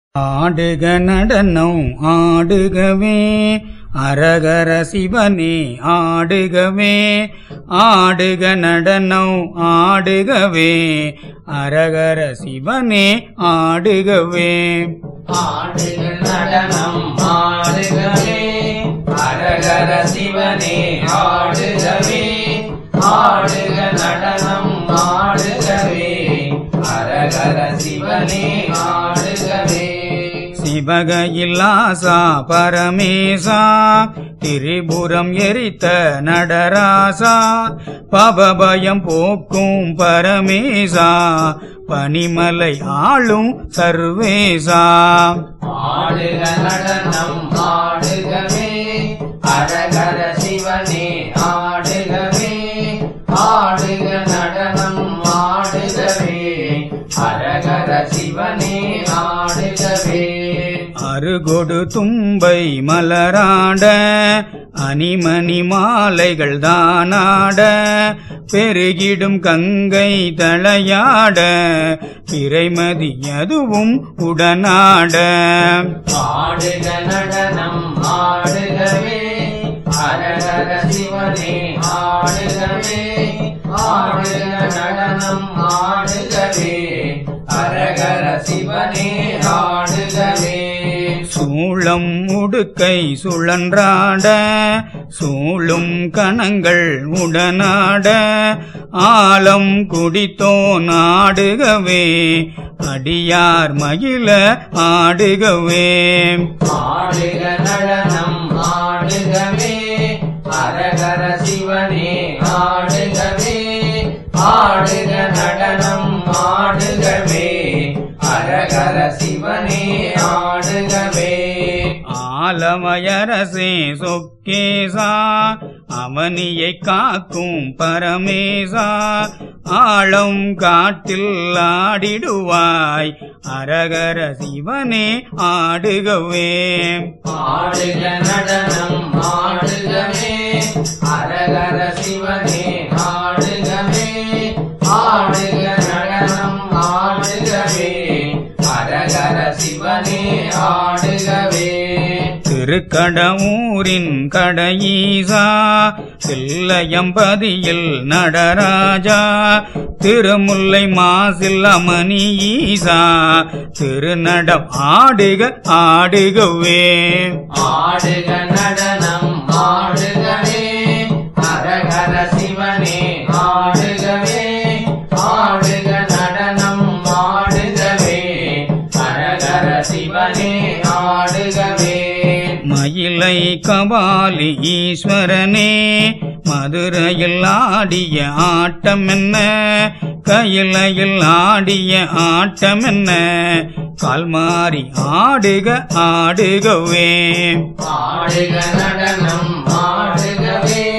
ஆடுக நடனம் ஆடுகவே அரகர சிவனே ஆடுகவே ஆடுக நடனம் ஆடுகவே அரகர சிவனே ஆடுகவே ஆடுக நடனம் ஆடுகவே அரகர சிவனே ஆடுகவே ஆடுக நடனம் ஆடுகவே அரகர சிவனே ஆடுகவே சிவகையில்லாசா பரமேசா திரிபுரம் எரித்த நடராசா பவபயம் போக்கும் பரமேசா பனிமலை ஆளும் சர்வேசா ஆடுக நடனம் ஆடுகவே அரகர சிவனே ஆடுகவே ஆடுக நடனம் ஆடுகவே அரகர சிவனே ஆடுகவே அருகொடு தும்பை மலராட அணிமணி மாலைகள் தானாட பெருகிடும் கங்கை தளையாட பிறைமதி அதுவும் உடனாட ஆடுக நடனம் ஆடுகவே அரகர சிவனே ஆடுகவே ஆடுக நடனம் ஆடுகவே அரகர சிவனே ஆடுகவே சூளம் உடுக்கை சுழன்றாட சூளும் கணங்கள் உடனாட ஆலம் குடித்தோ நாடுகவே அடியார் மகிழ ஆடுகவே ஆடுக நடனம் ஆடுகவே அரகர சிவனே ஆடுகவே ஆடுக நடனம் ஆடுகவே அரகர சிவனே ஆடுகவே ஆலமயரசே சொக்கேசா அவனியை காக்கும் பரமேசா ஆழம் காட்டில் ஆடிடுவாய் அரகர சிவனே ஆடுகவே ஆடுக நடனம் ஆடுகவே அரகர சிவனே ஆடுகவே ஆடுக நடனம் ஆடுகவே அரகர சிவனே ஆடுகவே திருக்கடவூரின் கடையீசா தில்லையம்பதியில் நடராஜா திருமுல்லை மாசில் அமணி ஈசா திருநடம் ஆடுக ஆடுகவே ஆடுக நடனம் ஆடுகவே அரகர சிவனே ஆடுகவே ஆடுக நடனம் ஆடுகவே அரகர சிவனே ஆடுகவே மயிலை கபாலி ஈஸ்வரனே மதுரையில் ஆடிய ஆட்டம் என்ன கையிலையில் ஆடிய ஆட்டம் என்ன கால்மாறி ஆடுக ஆடுகவே ஆடுக நடனம் ஆடுகவே